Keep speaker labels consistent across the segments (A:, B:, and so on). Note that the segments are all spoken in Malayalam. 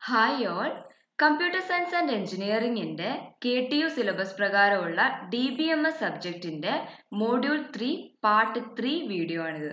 A: Hi all computer science and എഞ്ചിനീയറിംഗിന്റെ കെ ടി യു സിലബസ് പ്രകാരമുള്ള ഡി ബി എം എസ് സബ്ജക്റ്റിന്റെ module three part three video ആണിത്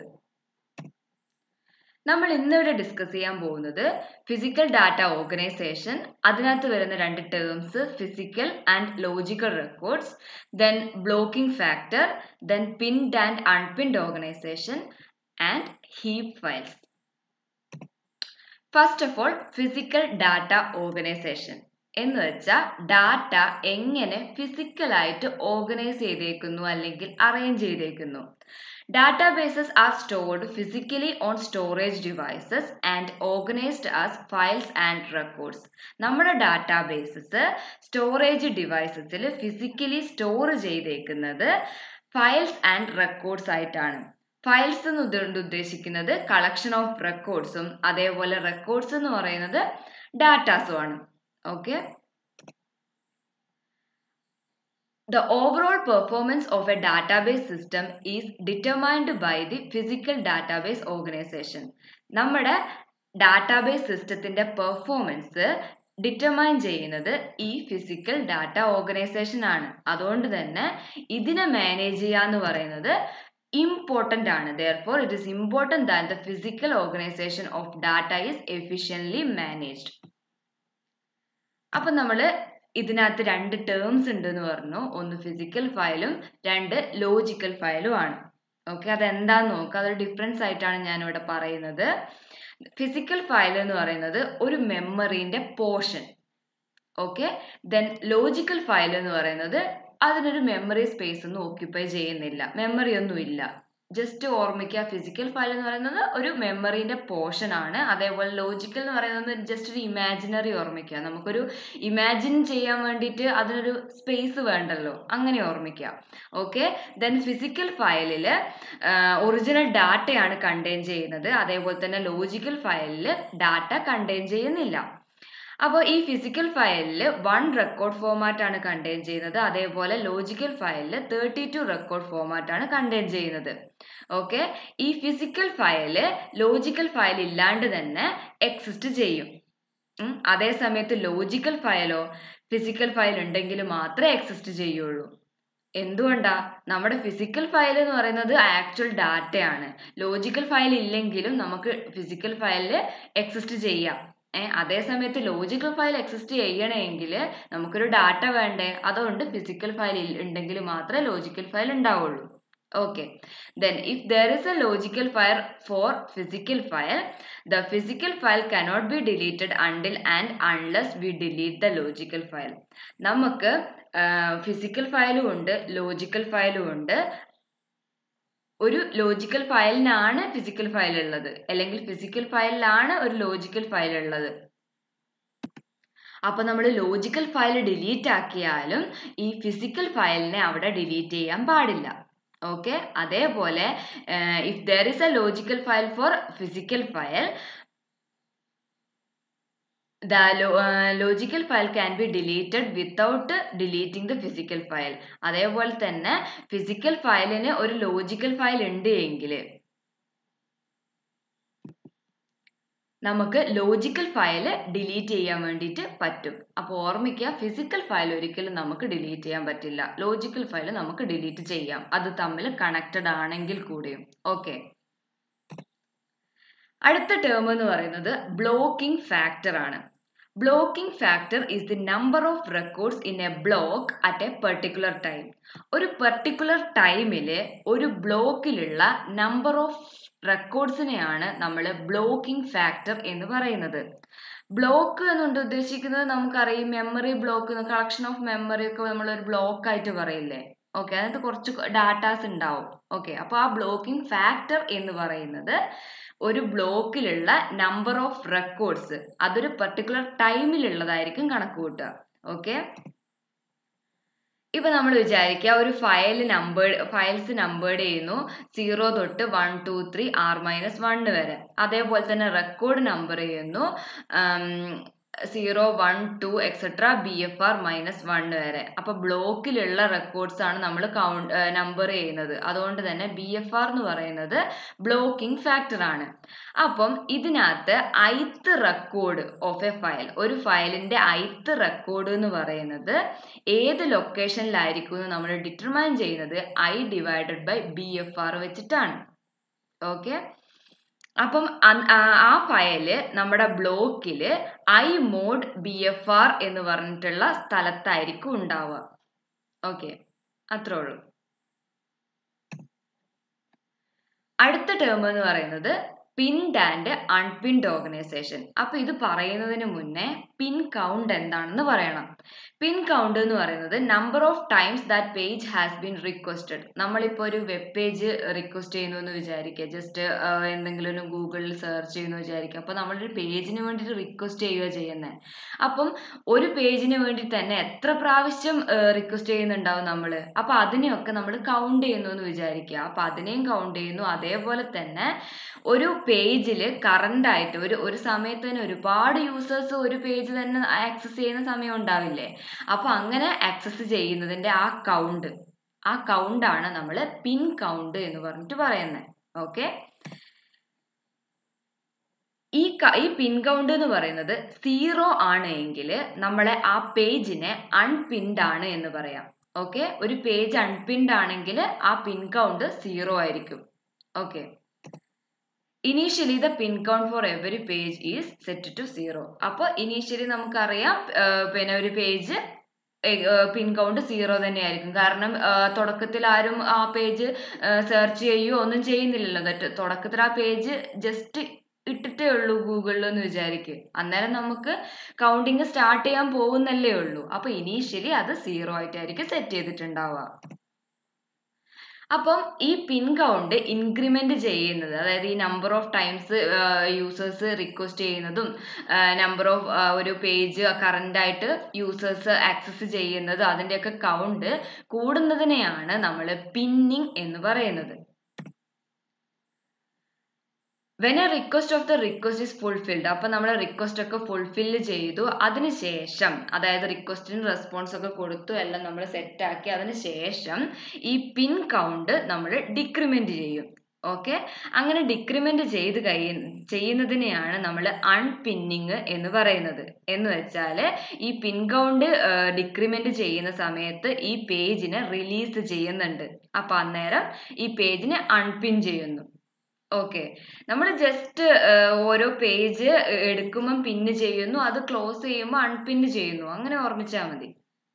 A: നമ്മൾ ഇന്നിവിടെ ഡിസ്കസ് ചെയ്യാൻ പോകുന്നത് ഫിസിക്കൽ ഡാറ്റ ഓർഗനൈസേഷൻ അതിനകത്ത് വരുന്ന രണ്ട് terms physical and logical records then blocking factor then pinned and unpinned organisation and heap files first of all physical data organisation എന്ന് വെച്ചാൽ ഡാറ്റ എങ്ങനെ ഫിസിക്കലായിട്ട് ഓർഗനൈസ് ചെയ്തേക്കുന്നു അല്ലെങ്കിൽ അറേഞ്ച് ചെയ്തേക്കുന്നു databases are stored physically on storage devices and organised as files and records നമ്മുടെ ഡാറ്റാബേസസ് സ്റ്റോറേജ് ഡിവൈസസിൽ ഫിസിക്കലി സ്റ്റോർ ചെയ്തേക്കുന്നത് ഫയൽസ് ആൻഡ് റെക്കോർഡ്സ് ആയിട്ടാണ് ഫയൽസ് എന്ന് ഉദ്ദേശ- ഉദ്ദേശിക്കുന്നത് കളക്ഷൻ ഓഫ് റെക്കോർഡ്സും അതേപോലെ റെക്കോർഡ്സ് എന്ന് പറയുന്നത് ഡാറ്റാസും ആണ് okay The overall performance of a database system is determined by the physical database organization. നമ്മുടെ ഡാറ്റാബേസ് സിസ്റ്റത്തിന്റെ പെർഫോമൻസ് ഡിറ്റർമൈൻ ചെയ്യുന്നത് ഈ ഫിസിക്കൽ ഡാറ്റ ഓർഗനൈസേഷൻ ആണ് അതുകൊണ്ട് തന്നെ ഇതിനെ മാനേജ് ചെയ്യുക എന്ന് പറയുന്നത് ഇമ്പോർട്ടൻ്റ് ആണ് therefore it is important that the physical organisation of data is efficiently managed അപ്പൊ നമ്മൾ ഇതിനകത്ത് രണ്ട് ടേംസ് ഉണ്ട് എന്ന് പറഞ്ഞു ഒന്ന് ഫിസിക്കൽ ഫയലും രണ്ട് ലോജിക്കൽ ഫയലും ആണ് ഓക്കെ അതെന്താന്ന് നോക്കുക അതൊരു ഡിഫറൻസ് ആയിട്ടാണ് ഞാൻ ഇവിടെ പറയുന്നത് ഫിസിക്കൽ ഫയൽ എന്ന് പറയുന്നത് ഒരു മെമ്മറീന്റെ portion okay then logical file എന്ന് പറയുന്നത് അതിനൊരു മെമ്മറി സ്പേസ് ഒന്നും ഓക്യുപ്പൈ ചെയ്യുന്നില്ല മെമ്മറി ഒന്നും ഇല്ല ജസ്റ്റ് ഓർമ്മിക്കുക ഫിസിക്കൽ ഫയൽ എന്ന് പറയുന്നത് ഒരു മെമ്മറീന്റെ പോർഷൻ ആണ് അതേപോലെ ലോജിക്കൽ എന്ന് പറയുന്നത് ജസ്റ്റ് ഒരു ഇമാജിനറി ഓർമ്മിക്കുക നമുക്കൊരു ഇമാജിൻ ചെയ്യാൻ വേണ്ടിയിട്ട് അതിനൊരു സ്പേസ് വേണ്ടല്ലോ അങ്ങനെ ഓർമ്മിക്കുക ഓക്കെ ദെൻ ഫിസിക്കൽ ഫയലിൽ ഒറിജിനൽ ഡാറ്റയാണ് കണ്ടെയ്ൻ ചെയ്യുന്നത് അതേപോലെ തന്നെ ലോജിക്കൽ ഫയലിൽ ഡാറ്റ കണ്ടെയ്ൻ ചെയ്യുന്നില്ല അപ്പോൾ ഈ ഫിസിക്കൽ ഫയലിൽ വൺ റെക്കോർഡ് ഫോമാറ്റ് ആണ് കണ്ടെയ്ൻ ചെയ്യുന്നത് അതേപോലെ ലോജിക്കൽ ഫയലിൽ തേർട്ടി ടു റെക്കോർഡ് ഫോമാറ്റ് ആണ് കണ്ടെയ്ൻ ചെയ്യുന്നത് ഓക്കെ ഈ ഫിസിക്കൽ ഫയല് ലോജിക്കൽ ഫയൽ ഇല്ലാണ്ട് തന്നെ എക്സിസ്റ്റ് ചെയ്യും ഉം, അതേ സമയത്ത് ലോജിക്കൽ ഫയലോ ഫിസിക്കൽ ഫയൽ ഉണ്ടെങ്കിൽ മാത്രമേ എക്സിസ്റ്റ് ചെയ്യുള്ളൂ എന്തുകൊണ്ടാ നമ്മുടെ ഫിസിക്കൽ ഫയൽ എന്ന് പറയുന്നത് ആക്ച്വൽ ഡാറ്റയാണ് ലോജിക്കൽ ഫയൽ ഇല്ലെങ്കിലും നമുക്ക് ഫിസിക്കൽ ഫയലിൽ എക്സിസ്റ്റ് ചെയ്യാം ഏ അതേ സമയത്ത് ലോജിക്കൽ ഫയൽ എക്സിസ്റ്റ് ചെയ്യണമെങ്കിൽ നമുക്കൊരു ഡാറ്റ വേണ്ടേ അതുകൊണ്ട് ഫിസിക്കൽ ഫയൽ ഉണ്ടെങ്കിൽ മാത്രമേ ലോജിക്കൽ ഫയൽ ഉണ്ടാവുള്ളൂ okay then if there is a logical file for physical file the physical file cannot be deleted until and unless we delete the logical file നമുക്ക് ഫിസിക്കൽ ഫയലും ഉണ്ട് ലോജിക്കൽ ഫയലും ഉണ്ട് ഒരു ലോജിക്കൽ ഫയലിനാണ് ഫിസിക്കൽ ഫയൽ ഉള്ളത് അല്ലെങ്കിൽ ഫിസിക്കൽ ഫയലിലാണ് ഒരു ലോജിക്കൽ ഫയൽ ഉള്ളത് അപ്പൊ നമ്മൾ ലോജിക്കൽ ഫയൽ ഡിലീറ്റ് ആക്കിയാലും ഈ ഫിസിക്കൽ ഫയലിനെ അവിടെ ഡിലീറ്റ് ചെയ്യാൻ പാടില്ല ഓക്കെ അതേപോലെ if there is a logical file for physical file the lo- uh, logical file can be deleted without deleting the physical file അതേപോലെ തന്നെ ഫിസിക്കൽ ഫയലിന് ഒരു ലോജിക്കൽ ഫയൽ ഉണ്ട് എങ്കിൽ നമുക്ക് ലോജിക്കൽ ഫയൽ ഡിലീറ്റ് ചെയ്യാൻ വേണ്ടിയിട്ട് പറ്റും അപ്പോൾ ഓർമ്മിക്കുക ഫിസിക്കൽ ഫയൽ ഒരിക്കലും നമുക്ക് ഡിലീറ്റ് ചെയ്യാൻ പറ്റില്ല ലോജിക്കൽ ഫയൽ നമുക്ക് ഡിലീറ്റ് ചെയ്യാം അത് തമ്മിൽ കണക്റ്റഡ് ആണെങ്കിൽ കൂടിയും ഓക്കെ അടുത്ത ടേം എന്ന് പറയുന്നത് ബ്ലോക്കിംഗ് ഫാക്ടർ ആണ് blocking factor is the number of records in a block at a particular time ഒരു പെർട്ടിക്കുലർ ടൈമിൽ ഒരു ബ്ലോക്കിലുള്ള നമ്പർ ഓഫ് റെക്കോർഡ്സിനെയാണ് നമ്മൾ ബ്ലോക്കിംഗ് ഫാക്ടർ എന്ന് പറയുന്നത് ബ്ലോക്ക് എന്നുകൊണ്ട് ഉദ്ദേശിക്കുന്നത് നമുക്കറിയാം memory block collection of memory ഒക്കെ നമ്മൾ ഒരു ബ്ലോക്ക് ആയിട്ട് പറയില്ലേ ഓക്കെ അതിനകത്ത് കുറച്ച് ഡാറ്റാസ് ഉണ്ടാവും ഓക്കെ അപ്പോൾ ആ ബ്ലോക്കിംഗ് ഫാക്ടർ എന്ന് പറയുന്നത് ഒരു ബ്ലോക്കിലുള്ള നമ്പർ ഓഫ് റെക്കോർഡ്സ് അതൊരു പെർട്ടിക്കുലർ ടൈമിലുള്ളതായിരിക്കും കണക്ക് കൂട്ടുക ഓക്കെ ഇപ്പൊ നമ്മൾ വിചാരിക്കുക ഒരു ഫയൽ നമ്പർ ഫയൽസ് നമ്പേർഡ് ചെയ്യുന്നു സീറോ തൊട്ട് one two three R minus one വരെ അതേപോലെ തന്നെ റെക്കോർഡ് നമ്പർ ചെയ്യുന്നു zero one two etcetera B F R minus one വരെ അപ്പൊ ബ്ലോക്കിലുള്ള റെക്കോർഡ്സ് ആണ് നമ്മൾ കൗണ്ട് നമ്പർ ചെയ്യുന്നത് അതുകൊണ്ട് തന്നെ ബി എഫ് ആർ എന്ന് പറയുന്നത് ബ്ലോക്കിംഗ് ഫാക്ടർ ആണ് അപ്പം ഇതിനകത്ത് ith record of a file ഒരു ഫയലിന്റെ ഐത്ത് റെക്കോർഡ് എന്ന് പറയുന്നത് ഏത് ലൊക്കേഷനിലായിരിക്കും എന്ന് നമ്മൾ ഡിറ്റർമൈൻ ചെയ്യുന്നത് I divided by B F R വെച്ചിട്ടാണ് ഓക്കെ അപ്പം ആ ഫയല് നമ്മുടെ ബ്ലോക്കില് I mod B F R എന്ന് പറഞ്ഞിട്ടുള്ള സ്ഥലത്തായിരിക്കും ഉണ്ടാവുക ഓക്കെ അത്രേ ഉള്ളൂ അടുത്ത ടേം എന്ന് പറയുന്നത് പിൻഡ് ആൻഡ് അൺപിൻഡ് ഓർഗനൈസേഷൻ അപ്പൊ ഇത് പറയുന്നതിന് മുന്നേ പിൻ കൗണ്ട് എന്താണെന്ന് പറയണം പിൻ കൗണ്ട് എന്ന് പറയുന്നത് number of times that page has been requested നമ്മളിപ്പോൾ ഒരു വെബ് പേജ് റിക്വസ്റ്റ് ചെയ്യുന്നു എന്ന് വിചാരിക്കുക ജസ്റ്റ് എന്തെങ്കിലും ഒരു ഗൂഗിളിൽ സെർച്ച് ചെയ്യുന്നു വിചാരിക്കുക അപ്പോൾ നമ്മളൊരു പേജിന് വേണ്ടിയിട്ട് റിക്വസ്റ്റ് ചെയ്യുക ചെയ്യുന്നത് അപ്പം ഒരു പേജിന് വേണ്ടി തന്നെ എത്ര പ്രാവശ്യം റിക്വസ്റ്റ് ചെയ്യുന്നുണ്ടാവും നമ്മൾ അപ്പോൾ അതിനെയൊക്കെ നമ്മൾ കൗണ്ട് ചെയ്യുന്നു എന്ന് വിചാരിക്കുക അപ്പോൾ അതിനെയും കൗണ്ട് ചെയ്യുന്നു അതേപോലെ തന്നെ ഒരു പേജിൽ കറണ്ട് ആയിട്ട് ഒരു ഒരു സമയത്ത് തന്നെ ഒരുപാട് യൂസേഴ്സ് ഒരു പേജ് തന്നെ ആക്സസ് ചെയ്യുന്ന സമയം ഉണ്ടാവില്ലേ അപ്പൊ അങ്ങനെ ആക്സസ് ചെയ്യുന്നതിന്റെ ആ കൗണ്ട് ആ കൗണ്ട് ആണ് നമ്മൾ പിൻ കൗണ്ട് എന്ന് പറഞ്ഞിട്ട് പറയുന്നത് ഓക്കെ ഈ ഈ പിൻ കൗണ്ട് എന്ന് പറയുന്നത് സീറോ ആണ് എങ്കിൽ നമ്മളെ ആ പേജിനെ അൺപിൻഡ് ആണ് എന്ന് പറയാം ഓക്കെ ഒരു പേജ് അൺപിൻഡ് ആണെങ്കിൽ ആ പിൻ കൗണ്ട് സീറോ ആയിരിക്കും okay initially the pin count for every page is set to zero അപ്പോൾ ഇനീഷ്യലി നമുക്കറിയാം പിന്നെ ഒരു പേജ് പിൻ കൗണ്ട് സീറോ തന്നെയായിരിക്കും കാരണം തുടക്കത്തിൽ ആരും ആ പേജ് സെർച്ച് ചെയ്യുകയോ ഒന്നും ചെയ്യുന്നില്ലല്ലോ ദറ്റ് തുടക്കത്തിൽ ആ പേജ് ജസ്റ്റ് ഇട്ടിട്ടേ ഉള്ളൂ ഗൂഗിളിൽ എന്ന് വിചാരിക്കും അന്നേരം നമുക്ക് കൗണ്ടിങ് സ്റ്റാർട്ട് ചെയ്യാൻ പോകുന്നല്ലേ ഉള്ളൂ അപ്പൊ ഇനീഷ്യലി അത് സീറോ ആയിട്ടായിരിക്കും സെറ്റ് ചെയ്തിട്ടുണ്ടാവുക അപ്പം ഈ പിൻ കൗണ്ട് ഇൻക്രിമെന്റ് ചെയ്യുന്നത് അതായത് ഈ number of times users request ചെയ്യുന്നതും നമ്പർ ഓഫ് ഒരു പേജ് കറണ്ട് ആയിട്ട് യൂസേഴ്സ് ആക്സസ് ചെയ്യുന്നത് അതിൻ്റെയൊക്കെ കൗണ്ട് കൂടുന്നതിനെയാണ് നമ്മൾ പിന്നിങ് എന്ന് പറയുന്നത് when a request of the request is fulfilled അപ്പൊ നമ്മൾ റിക്വസ്റ്റ് ഒക്കെ ഫുൾഫില്ല് ചെയ്തു അതിനുശേഷം അതായത് റിക്വസ്റ്റിന് റെസ്പോൺസ് ഒക്കെ കൊടുത്തു എല്ലാം നമ്മൾ സെറ്റ് ആക്കി അതിനുശേഷം ഈ പിൻ കൗണ്ട് നമ്മൾ ഡിക്രിമെന്റ് ചെയ്യും ഓക്കെ അങ്ങനെ ഡിക്രിമെന്റ് ചെയ്ത് കഴി ചെയ്യുന്നതിനെയാണ് നമ്മൾ അൺപിന്നിങ് എന്ന് പറയുന്നത് എന്ന് വെച്ചാൽ ഈ പിൻ കൗണ്ട് ഡിക്രിമെന്റ് ചെയ്യുന്ന സമയത്ത് ഈ പേജിനെ റിലീസ് ചെയ്യുന്നുണ്ട് അപ്പൊ അന്നേരം ഈ പേജിനെ അൺപിൻ ചെയ്യുന്നു ഓക്കെ നമ്മൾ ജസ്റ്റ് ഓരോ പേജ് എടുക്കുമ്പം പിന്ന് ചെയ്യുന്നു അത് ക്ലോസ് ചെയ്യുമ്പോൾ അൺപിന്ന് ചെയ്യുന്നു അങ്ങനെ ഓർമ്മിച്ചാൽ മതി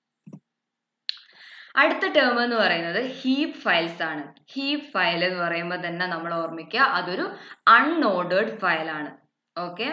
A: അടുത്ത ടേം എന്ന് പറയുന്നത് ഹീപ്പ് ഫയൽസ് ആണ് ഹീപ്പ് ഫയൽ എന്ന് പറയുമ്പോൾ തന്നെ നമ്മൾ ഓർമ്മിക്കുക അതൊരു അൺഓർഡേർഡ് ഫയലാണ് okay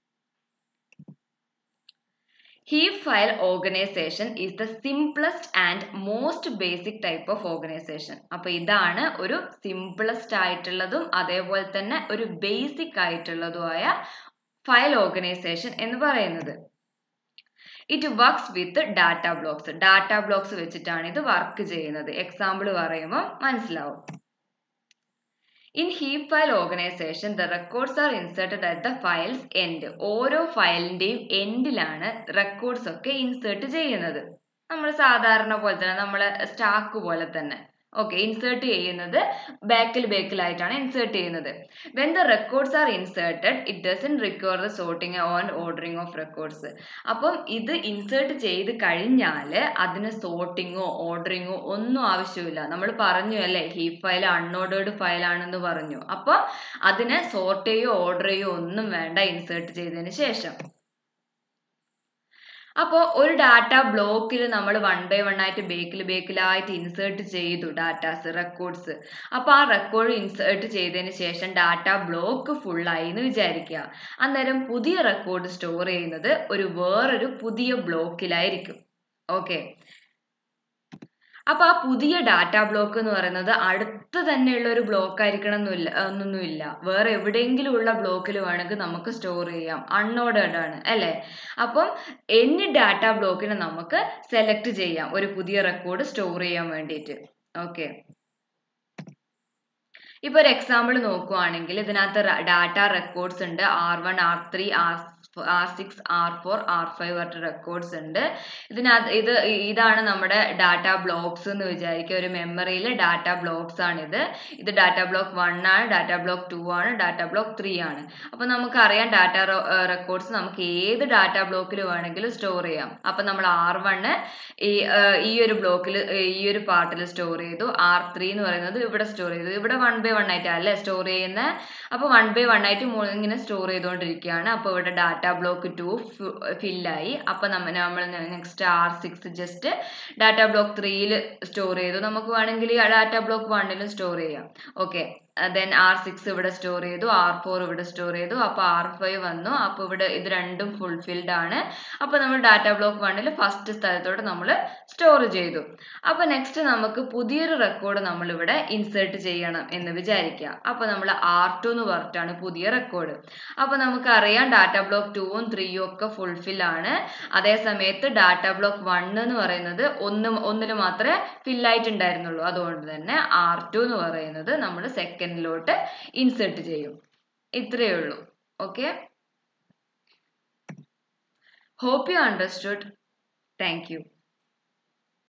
A: heap file organisation is the simplest and most basic type of organisation അപ്പൊ ഇതാണ് ഒരു സിംപ്ലസ്റ്റ് ആയിട്ടുള്ളതും അതേപോലെ തന്നെ ഒരു ബേസിക് ആയിട്ടുള്ളതുമായ ഫയൽ ഓർഗനൈസേഷൻ എന്ന് പറയുന്നത് it works with data blocks data blocks വെച്ചിട്ടാണ് ഇത് വർക്ക് ചെയ്യുന്നത് എക്സാമ്പിൾ പറയുമ്പോൾ മനസ്സിലാവും in heap file organisation the records are inserted at the file's end ഓരോ ഫയലിന്റെയും എൻഡിലാണ് റെക്കോർഡ്സ് ഒക്കെ ഇൻസേർട്ട് ചെയ്യുന്നത് നമ്മൾ സാധാരണ പോലെ തന്നെ നമ്മളെ സ്റ്റാക്ക് പോലെ തന്നെ ഓക്കെ ഇൻസേർട്ട് ചെയ്യുന്നത് ബാക്കിൽ ബാക്കിലായിട്ടാണ് ഇൻസേർട്ട് ചെയ്യുന്നത് when the records are inserted it doesn't require the sorting on ordering of records അപ്പം ഇത് ഇൻസേർട്ട് ചെയ്ത് കഴിഞ്ഞാൽ അതിന് സോർട്ടിങ്ങോ ഓർഡറിങ്ങോ ഒന്നും ആവശ്യമില്ല നമ്മൾ പറഞ്ഞു അല്ലേ ഹീപ്പ് ഫയൽ അൺഓർഡേർഡ് ഫയലാണെന്ന് പറഞ്ഞു അപ്പോൾ അതിനെ സോർട്ട് ചെയ്യോ ഓർഡർ ചെയ്യോ ഒന്നും വേണ്ട ഇൻസേർട്ട് ചെയ്തതിന് ശേഷം അപ്പോൾ ഒരു ഡാറ്റ ബ്ലോക്കിൽ നമ്മൾ വൺ ബൈ വൺ ആയിട്ട് ബേക്കിൽ ബേക്കിലായിട്ട് ഇൻസേർട്ട് ചെയ്തു ഡാറ്റാസ് റെക്കോർഡ്സ് അപ്പോൾ ആ റെക്കോർഡ് ഇൻസേർട്ട് ചെയ്തതിന് ശേഷം ഡാറ്റ ബ്ലോക്ക് ഫുള്ളായി എന്ന് വിചാരിക്കുക അന്നേരം പുതിയ റെക്കോർഡ് സ്റ്റോർ ചെയ്യുന്നത് ഒരു വേറൊരു പുതിയ ബ്ലോക്കിലായിരിക്കും ഓക്കെ അപ്പൊ ആ പുതിയ ഡാറ്റ ബ്ലോക്ക് എന്ന് പറയുന്നത് അടുത്ത് തന്നെയുള്ള ഒരു ബ്ലോക്ക് ആയിരിക്കണം എന്നില്ല എന്നൊന്നുമില്ല വേറെ എവിടെയെങ്കിലും ഉള്ള ബ്ലോക്കിൽ വേണമെങ്കിൽ നമുക്ക് സ്റ്റോർ ചെയ്യാം അൺഓർഡേർഡ് ആണ് അല്ലേ അപ്പം എനി ഡാറ്റ ബ്ലോക്കിനെ നമുക്ക് സെലക്ട് ചെയ്യാം ഒരു പുതിയ റെക്കോർഡ് സ്റ്റോർ ചെയ്യാൻ വേണ്ടിയിട്ട് ഓക്കെ ഇപ്പൊ ഒരു എക്സാമ്പിൾ നോക്കുവാണെങ്കിൽ ഇതിനകത്ത് ഡാറ്റ റെക്കോർഡ്സ് ഉണ്ട് R one R three R R six R four R five പറഞ്ഞ റെക്കോർഡ്സ് ഉണ്ട് ഇതിനകത്ത് ഇത് ഇതാണ് നമ്മുടെ ഡാറ്റ ബ്ലോക്സ് എന്ന് വിചാരിക്കുക ഒരു മെമ്മറിയിൽ ഡാറ്റ ബ്ലോക്സ് ആണ് ഇത് ഇത് ഡാറ്റ ബ്ലോക്ക് വൺ ആണ് ഡാറ്റ ബ്ലോക്ക് ടു ആണ് ഡാറ്റ ബ്ലോക്ക് ത്രീ ആണ് അപ്പൊ നമുക്കറിയാം ഡാറ്റ റെക്കോർഡ്സ് നമുക്ക് ഏത് ഡാറ്റ ബ്ലോക്കിൽ വേണമെങ്കിലും സ്റ്റോർ ചെയ്യാം അപ്പൊ നമ്മൾ ആർ വണ് ഈ ഈ ഒരു ബ്ലോക്കിൽ ഈ ഒരു പാർട്ടിൽ സ്റ്റോർ ചെയ്തു ആർ ത്രീ എന്ന് പറയുന്നത് ഇവിടെ സ്റ്റോർ ചെയ്തു ഇവിടെ വൺ ബൈ വൺ ആയിട്ടല്ലേ സ്റ്റോർ ചെയ്യുന്നത് അപ്പൊ വൺ ബൈ വൺ ആയിട്ട് ഇങ്ങനെ സ്റ്റോർ ചെയ്തുകൊണ്ടിരിക്കുകയാണ് അപ്പോൾ ഇവിടെ ഡാറ്റ ബ്ലോക്ക് ടു ഫില്ലായി അപ്പൊ നമ്മൾ നമ്മൾ next R six just data block ത്രീയിൽ സ്റ്റോർ ചെയ്തു നമുക്ക് വേണമെങ്കിൽ ഡാറ്റ ബ്ലോക്ക് വണ്ണിലും സ്റ്റോർ ചെയ്യാം ഓക്കെ ദെൻ ആർ സിക്സ് ഇവിടെ സ്റ്റോർ ചെയ്തു ആർ ഫോർ ഇവിടെ സ്റ്റോർ ചെയ്തു അപ്പോൾ ആർ ഫൈവ് വന്നു അപ്പോൾ ഇവിടെ ഇത് രണ്ടും ഫുൾഫിൽഡ് ആണ് അപ്പോൾ നമ്മൾ ഡാറ്റ ബ്ലോക്ക് വണ്ണിൽ ഫസ്റ്റ് സ്ഥലത്തോട്ട് നമ്മൾ സ്റ്റോർ ചെയ്തു അപ്പോൾ നെക്സ്റ്റ് നമുക്ക് പുതിയൊരു റെക്കോർഡ് നമ്മൾ ഇവിടെ ഇൻസേർട്ട് ചെയ്യണം എന്ന് വിചാരിക്കുക അപ്പോൾ നമ്മൾ ആർ ടു എന്ന് പറഞ്ഞിട്ടാണ് പുതിയ റെക്കോർഡ് അപ്പോൾ നമുക്കറിയാം ഡാറ്റ ബ്ലോക്ക് ടൂവും ത്രീയും ഒക്കെ ഫുൾഫിൽ ആണ് അതേ സമയത്ത് ഡാറ്റ ബ്ലോക്ക് വൺ എന്ന് പറയുന്നത് ഒന്ന് ഒന്നിൽ മാത്രമേ ഫില്ലായിട്ടുണ്ടായിരുന്നുള്ളൂ അതുകൊണ്ട് തന്നെ ആർ ടു എന്ന് പറയുന്നത് നമ്മൾ സെക്കൻഡ് സെക്കൻഡിലോട്ട് ഇൻസേർട്ട് ചെയ്യും ഇത്രയേ ഉള്ളൂ okay hope you understood thank U